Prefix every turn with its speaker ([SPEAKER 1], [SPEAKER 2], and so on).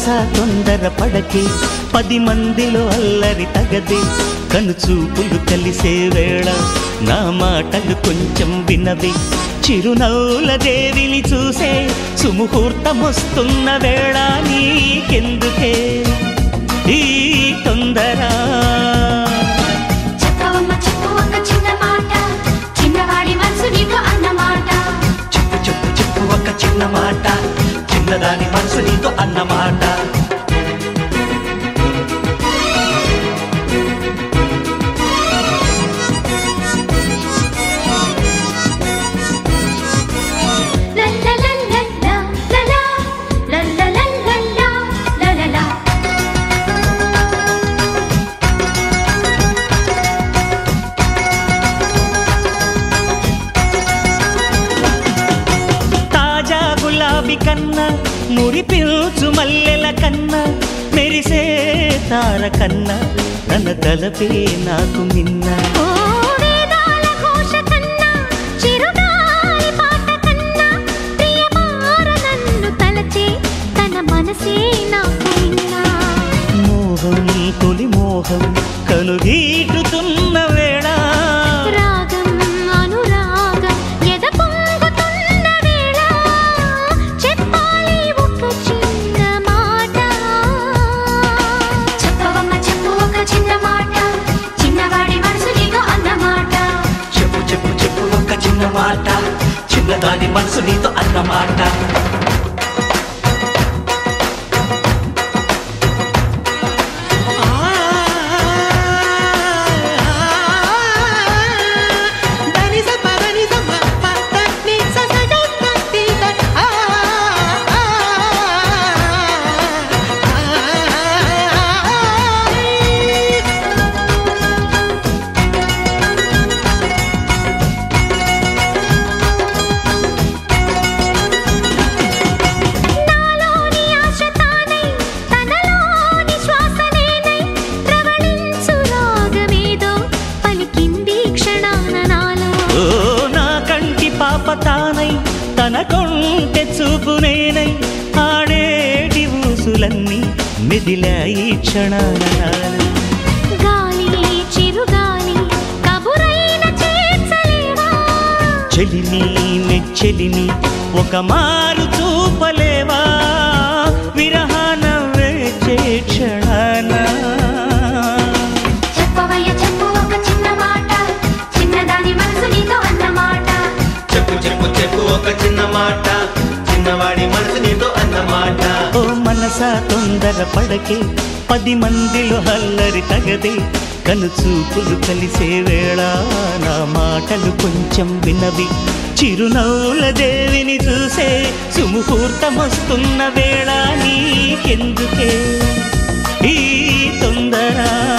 [SPEAKER 1] మనసా తొందర పడకే పది మందిలో అల్లరి తగదే కనుచూపులు కలిసే వేళ నా మాటలు కొంచెం వినవే చిరునవ్వుల దేవిని చూసే సుముహూర్తమొస్తున్న వేళ నీకెందుకే ఈ తొందర
[SPEAKER 2] చెప్పవమ్మ చెప్పు ఒక చిన్న మాట చిన్నవాడి మనసు నీకు అన్నమాట
[SPEAKER 1] చెప్పు చెప్పు చెప్పు ఒక చిన్న మాట చిన్నదాని మనసు నీతో అన్నమాట
[SPEAKER 2] లల్లలల్లల్లా, లలా, లల్లలల్లల్లా, లలలా.
[SPEAKER 1] తాజా గులాబీ కన్నా మురిపించు మల్లెల కన్నా మెరిసే తార కన్నా తన తలపే నాకు మిన్న
[SPEAKER 2] ఓ వేదాల ఘోష కన్నా, చిరుగాలి పాట కన్నా, ప్రియమార నన్ను తలచే తన మనసే నాకు విన్నా.
[SPEAKER 1] మోహం తొలి మోహం కనుగీటుతున్న వేళ
[SPEAKER 2] రాగం అనురాగం ఎద పొంగుతున్న వేళ చెప్పాలి ఒక చిన్న మాట చెప్పవమ్మ చెప్పు ఒక చిన్న మాట చిన్నవాడి మనసు నీకు అన్నమాట
[SPEAKER 1] చెప్పు చెప్పు చెప్పు ఒక చిన్న మాట చిన్నదాని మనసు నీతో అన్నమాట
[SPEAKER 2] నాలోని ఆశ తానై తనలోని శ్వాస నేనై ప్రవళించు రాగమేదో పలికింది క్షణాన నాలో
[SPEAKER 1] ఓ నా కంటి పాప తానై తన కొంటె చూపు నేనై ఆడేటి ఊసులన్నీ మెదిలాయి క్షణాల నాలో.
[SPEAKER 2] గాలి చిరుగాలి కబురైన చేర్చలేవా
[SPEAKER 1] చెలిని నెచ్చెలిని ఒక మారు చూపలేవా విరహాన వేచే క్షణాన
[SPEAKER 2] చెప్పవయ్య చెప్పు ఒక చిన్న మాట చిన్నదాని మనసు నీతో అన్నమాట
[SPEAKER 3] చెప్పు చెప్పు చెప్పు ఒక చిన్న మాట చిన్నవాడి మనసు నీతో అన్నమాట
[SPEAKER 1] ఓ మనసా తొందర పడకే పది మందిలో హల్లరి తగదే కనుచూపులు కలిసే వేళ నా మాటలు కొంచెం వినవి చిరునవ్వుల దేవిని చూసే సుముహూర్తమొస్తున్న వేళ నీకెందుకే ఈ తొందర